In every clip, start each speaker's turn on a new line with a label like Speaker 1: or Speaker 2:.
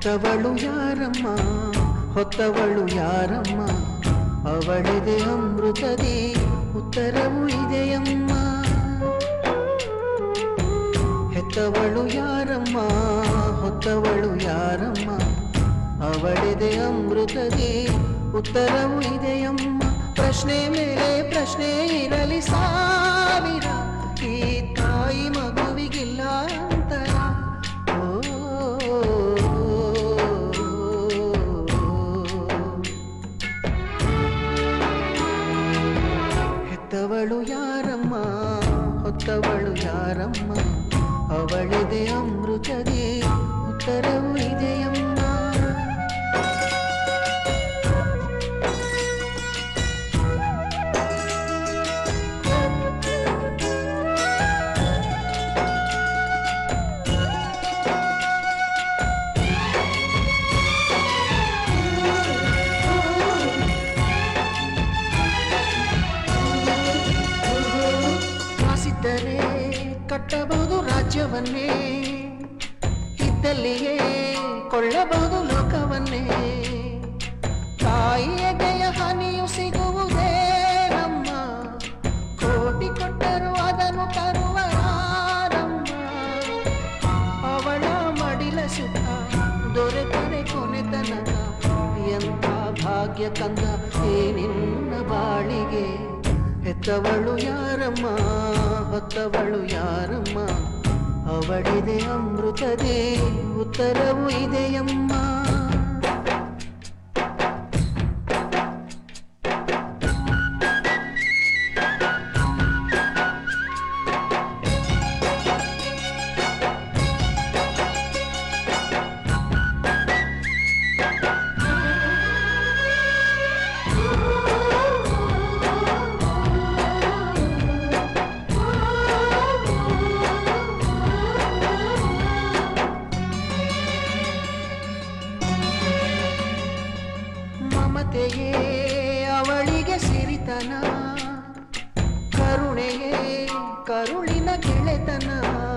Speaker 1: ಹೆತ್ತವಳು ಯಾರಮ್ಮ ಹೊತ್ತವಳು ಯಾರಮ್ಮ ಅವಳಿದೆ ಅಮೃತದಿ ಉತ್ತರವು ಇದೆಯಮ್ಮ ಹೆತ್ತವಳು ಯಾರಮ್ಮ ಹೊತ್ತವಳು ಯಾರಮ್ಮ ಅವಳಿದೆ ಅಮೃತದಿ ಉತ್ತರವು ಇದೆಯಮ್ಮ ಪ್ರಶ್ನೆ ಮೇಲೆ ಪ್ರಶ್ನೆ ಇರಲಿ ಸಾವಿರ ಈ ತಾಯಿ ಮಗುವಿಗಿಲ್ಲ ಅಂತರ ಹೆತ್ತವಳು ಯಾರಮ್ಮ ಹೊತ್ತವಳು ಯಾರಮ್ಮ ಅವಳಿದೆ ಅಮೃತದಿ ಉತ್ತರವು ಇದೆಯಮ್ಮ ಕಾಸಿದ್ದರೆ ಕಟ್ಟಬಹುದು ರಾಜ್ಯವನ್ನೇ ಇದ್ದಲ್ಲಿಯೇ ಕೊಳ್ಳಬಹುದು ಲೋಕವನ್ನೇ ತಾಯಿಯ ದಯ ಹನಿಯು ಸಿಗುವುದೇ ನಮ್ಮ ಕೋಟಿ ಕೊಟ್ಟರು ಅದನ್ನು ತರುವ ಯಾರಮ್ಮ ಅವಳ ಮಡಿಲ ಸುಖ ದೊರೆತರೆ ಕೊನೆ ತನಕ ಎಂಥ ಭಾಗ್ಯ ಕಂದ ಈ ನಿನ್ನ ಬಾಳಿಗೆ ಹೆತ್ತವಳು ಯಾರಮ್ಮ ಹೊತ್ತವಳು ಯಾರಮ್ಮ ಅವಳಿದೆ ಅಮೃತದೇ ಉತ್ತರವು ಇದೆಯಮ್ಮ ಮಮತೆಯೇ ಅವಳಿಗೆ ಸಿರಿತನ ಕರುಣೆಯೇ ಕರುಳಿನ ಗೆಳೆತನ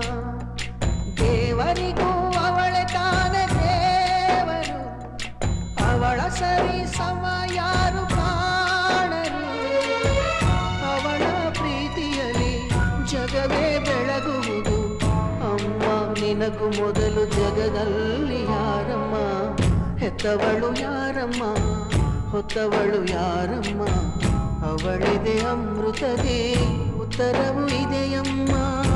Speaker 1: ದೇವರಿಗೂ ಅವಳೆ ತಾನೆ ದೇವರು ಅವಳ ಸರಿ ಸಮ ಯಾರು ಕಾಣರು ಅವಳ ಪ್ರೀತಿಯಲ್ಲಿ ಜಗವೇ ಬೆಳಗುವುದು ಅಮ್ಮ ನಿನಗೂ ಮೊದಲು ಜಗದಲ್ಲಿ ಯಾರಮ್ಮ ಹೆತ್ತವಳು ಯಾರಮ್ಮ ಹೊತ್ತವಳು ಯಾರಮ್ಮ ಅವಳಿದೆ ಅಮೃತದೇ ಉತ್ತರವು ಇದೆಯಮ್ಮ